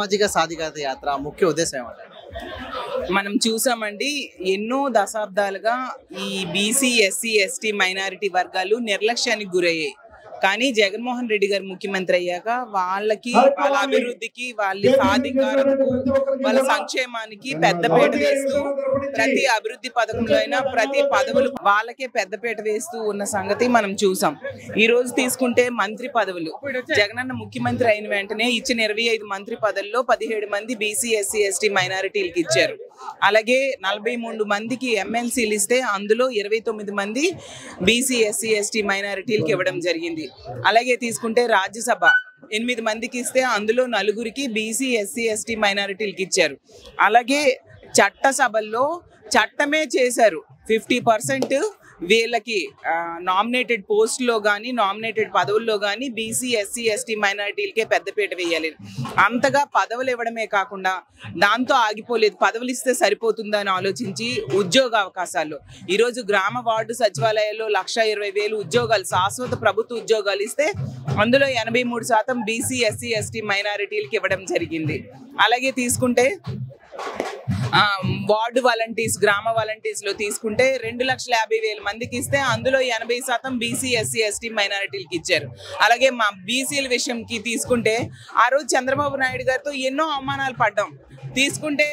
సామాజిక సాధికారత యాత్ర ముఖ్య ఉద్దేశం ఏమంటారు మనం చూసామండి ఎన్నో దశాబ్దాలుగా ఈ బీసీ ఎస్సీ ఎస్టీ మైనారిటీ వర్గాలు నిర్లక్ష్యానికి గురయ్యాయి కానీ జగన్మోహన్ రెడ్డి గారు ముఖ్యమంత్రి అయ్యాక వాళ్ళకి వాళ్ళ అభివృద్ధికి వాళ్ళ సాధికారతకు వాళ్ళ సంక్షేమానికి పెద్దపీట వేస్తూ ప్రతి అభివృద్ధి పథకంలో అయినా ప్రతి పదవులు వాళ్ళకే పెద్దపీట వేస్తూ ఉన్న సంగతి మనం చూసాం ఈ రోజు తీసుకుంటే మంత్రి పదవులు జగనన్న ముఖ్యమంత్రి అయిన వెంటనే ఇచ్చిన ఇరవై ఐదు మంత్రి పదవుల్లో పదిహేడు మంది బీసీ ఎస్సీ ఎస్టీ మైనారిటీలకు ఇచ్చారు అలాగే నలభై మూడు మందికి ఎమ్మెల్సీలు ఇస్తే అందులో ఇరవై తొమ్మిది మంది బీసీ ఎస్సీ ఎస్టీ మైనారిటీలకు ఇవ్వడం జరిగింది అలాగే తీసుకుంటే రాజ్యసభ ఎనిమిది మందికి ఇస్తే అందులో నలుగురికి బీసీ ఎస్సీ ఎస్టీ మైనారిటీలకు ఇచ్చారు అలాగే చట్టసభల్లో చట్టమే చేశారు ఫిఫ్టీ పర్సెంట్ వీళ్ళకి నామినేటెడ్ పోస్ట్లో కానీ నామినేటెడ్ పదవుల్లో కానీ బీసీ ఎస్సీ ఎస్టీ మైనారిటీలకే పెద్దపీట వేయాలి అంతగా పదవులు ఇవ్వడమే కాకుండా దాంతో ఆగిపోలేదు పదవులు ఇస్తే సరిపోతుందా అని ఆలోచించి ఉద్యోగ అవకాశాలు ఈరోజు గ్రామ వార్డు సచివాలయాల్లో లక్ష ఇరవై వేలు ఉద్యోగాలు శాశ్వత ప్రభుత్వ ఉద్యోగాలు ఇస్తే అందులో ఎనభై మూడు శాతం బీసీ ఎస్సీ ఎస్టీ మైనారిటీలకి ఇవ్వడం జరిగింది అలాగే తీసుకుంటే ఆ, వార్డు వాలంటీర్స్ గ్రామ వాలంటీర్స్ లో తీసుకుంటే రెండు లక్షల యాభై వేల మందికి ఇస్తే అందులో ఎనభై శాతం బీసీ ఎస్సీ ఎస్టీ మైనారిటీలకి ఇచ్చారు అలాగే మా బీసీల విషయంకి తీసుకుంటే ఆ రోజు చంద్రబాబు నాయుడు గారితో ఎన్నో అవమానాలు పడ్డాం తీసుకుంటే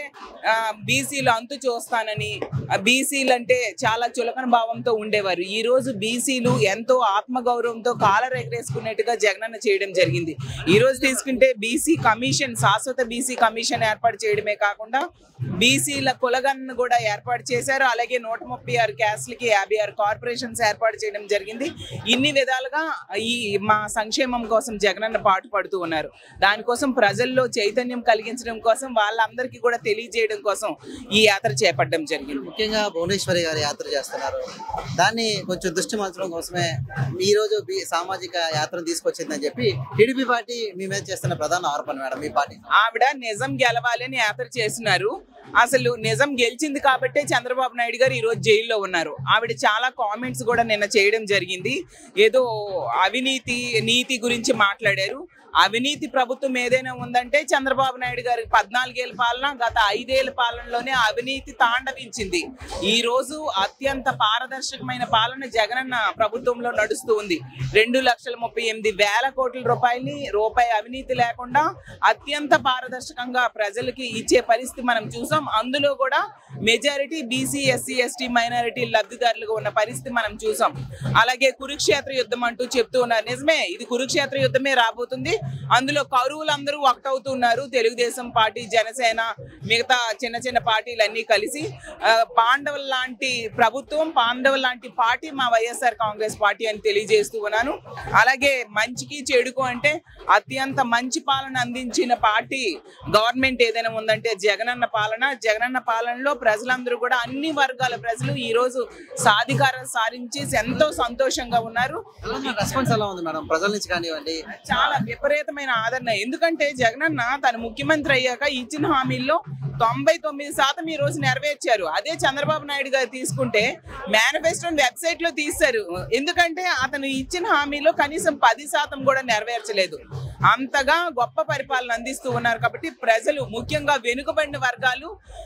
బీసీలు అంతు చూస్తానని బీసీలు అంటే చాలా చులకన భావంతో ఉండేవారు ఈ రోజు బీసీలు ఎంతో ఆత్మగౌరవంతో కాలర్ ఎగరేసుకున్నట్టుగా జగనన్న చేయడం జరిగింది ఈ రోజు తీసుకుంటే బీసీ కమిషన్ శాశ్వత బీసీ కమిషన్ ఏర్పాటు చేయడమే కాకుండా బీసీల కులగన్ను కూడా ఏర్పాటు చేశారు అలాగే నూట ముప్పై ఆరు క్యాస్ట్లకి యాభై ఆరు కార్పొరేషన్స్ ఏర్పాటు చేయడం జరిగింది ఇన్ని విధాలుగా ఈ మా సంక్షేమం కోసం జగనన్న పాటు పడుతూ ఉన్నారు దానికోసం ప్రజల్లో చైతన్యం కలిగించడం కోసం వాళ్ళందరికీ కూడా తెలియజేయడం కోసం ఈ యాత్ర చేపట్టడం జరిగింది ముఖ్యంగా భువనేశ్వరి గారు యాత్ర చేస్తున్నారు దాన్ని కొంచెం దృష్టి మలచడం కోసమే ఈ రోజు బి- సామాజిక యాత్రను తీసుకొచ్చిందని చెప్పి టీడీపీ పార్టీ మీ మీద చేస్తున్న ప్రధాన ఆరోపణ మేడం మీ పార్టీ ఆవిడ నిజం గెలవాలి అని యాత్ర చేస్తున్నారు అసలు నిజం గెలిచింది కాబట్టే చంద్రబాబు నాయుడు గారు ఈ రోజు జైల్లో ఉన్నారు ఆవిడ చాలా కామెంట్స్ కూడా నిన్న చేయడం జరిగింది ఏదో అవినీతి నీతి గురించి మాట్లాడారు అవినీతి ప్రభుత్వం ఏదైనా ఉందంటే చంద్రబాబు నాయుడు గారి పద్నాలుగేళ్ల పాలన గత ఐదేళ్ల పాలనలోనే అవినీతి తాండవించింది ఈ రోజు అత్యంత పారదర్శకమైన పాలన జగనన్న ప్రభుత్వంలో నడుస్తూ ఉంది రెండు లక్షల ముప్పై ఎనిమిది వేల కోట్ల రూపాయలని రూపాయి అవినీతి లేకుండా అత్యంత పారదర్శకంగా ప్రజలకి ఇచ్చే పరిస్థితి మనం చూసాం అందులో కూడా majority BC SC ST minority లబ్ధిదారులుగా ఉన్న పరిస్థితి మనం చూసాం అలాగే కురుక్షేత్ర యుద్ధం అంటూ చెప్తూ ఉన్నారు నిజమే ఇది కురుక్షేత్ర యుద్ధమే రాబోతుంది అందులో కౌరవులందరూ ఒకటవుతున్నారు తెలుగుదేశం పార్టీ జనసేన మిగతా చిన్న చిన్న పార్టీలు అన్ని కలిసి ఆ, పాండవుల లాంటి ప్రభుత్వం పాండవుల లాంటి పార్టీ మా వైఎస్ఆర్ కాంగ్రెస్ పార్టీ అని తెలియజేస్తూ ఉన్నాను అలాగే మంచికి చెడుకు అంటే అత్యంత మంచి పాలన అందించిన పార్టీ గవర్నమెంట్ ఏదైనా ఉందంటే జగనన్న పాలన జగనన్న పాలనలో ప్రజలందరూ కూడా అన్ని వర్గాల ప్రజలు ఈ రోజు సాధికారం సాధించి ఎంతో సంతోషంగా ఉన్నారు రెస్పాన్స్ ఎలా ఉంది మేడం ప్రజల నుంచి కానివ్వండి చాలా విపరీతమైన ఆదరణ ఎందుకంటే జగనన్న తన ముఖ్యమంత్రి అయ్యాక ఇచ్చిన హామీల్లో తొంభై తొమ్మిది శాతం ఈ రోజు నెరవేర్చారు అదే చంద్రబాబు నాయుడు గారు తీసుకుంటే మేనిఫెస్టో వెబ్సైట్ లో తీశారు ఎందుకంటే అతను ఇచ్చిన హామీలో కనీసం పది శాతం కూడా నెరవేర్చలేదు అంతగా గొప్ప పరిపాలన అందిస్తూ ఉన్నారు కాబట్టి ప్రజలు ముఖ్యంగా వెనుకబడిన వర్గాలు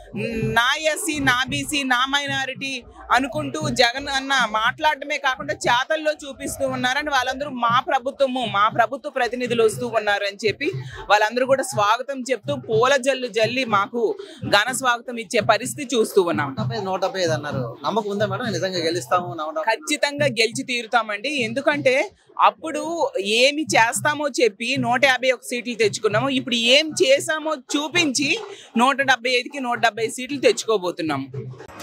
నా ఎస్సీ నా బీసీ నా మైనారిటీ అనుకుంటూ జగన్ అన్న మాట్లాడటమే కాకుండా చేతల్లో చూపిస్తూ ఉన్నారని వాళ్ళందరూ మా ప్రభుత్వము మా ప్రభుత్వ ప్రతినిధులు వస్తూ ఉన్నారు అని చెప్పి వాళ్ళందరూ కూడా స్వాగతం చెప్తూ పూల జల్లు జల్లి మాకు ఘన స్వాగతం ఇచ్చే పరిస్థితి చూస్తూ ఉన్నాం నూట డెబ్బై నూట డెబ్బై ఐదు అన్నారు నమ్మకం ఉందా మేడం నిజంగా గెలుస్తాము నమ్మడం ఖచ్చితంగా గెలిచి తీరుతామండి ఎందుకంటే అప్పుడు ఏమి చేస్తామో చెప్పి నూట యాభై ఒక సీట్లు తెచ్చుకున్నాము ఇప్పుడు ఏం చేసామో చూపించి నూట డెబ్బై ఐదుకి నూట డెబ్బై సీట్లు తెచ్చుకోబోతున్నాము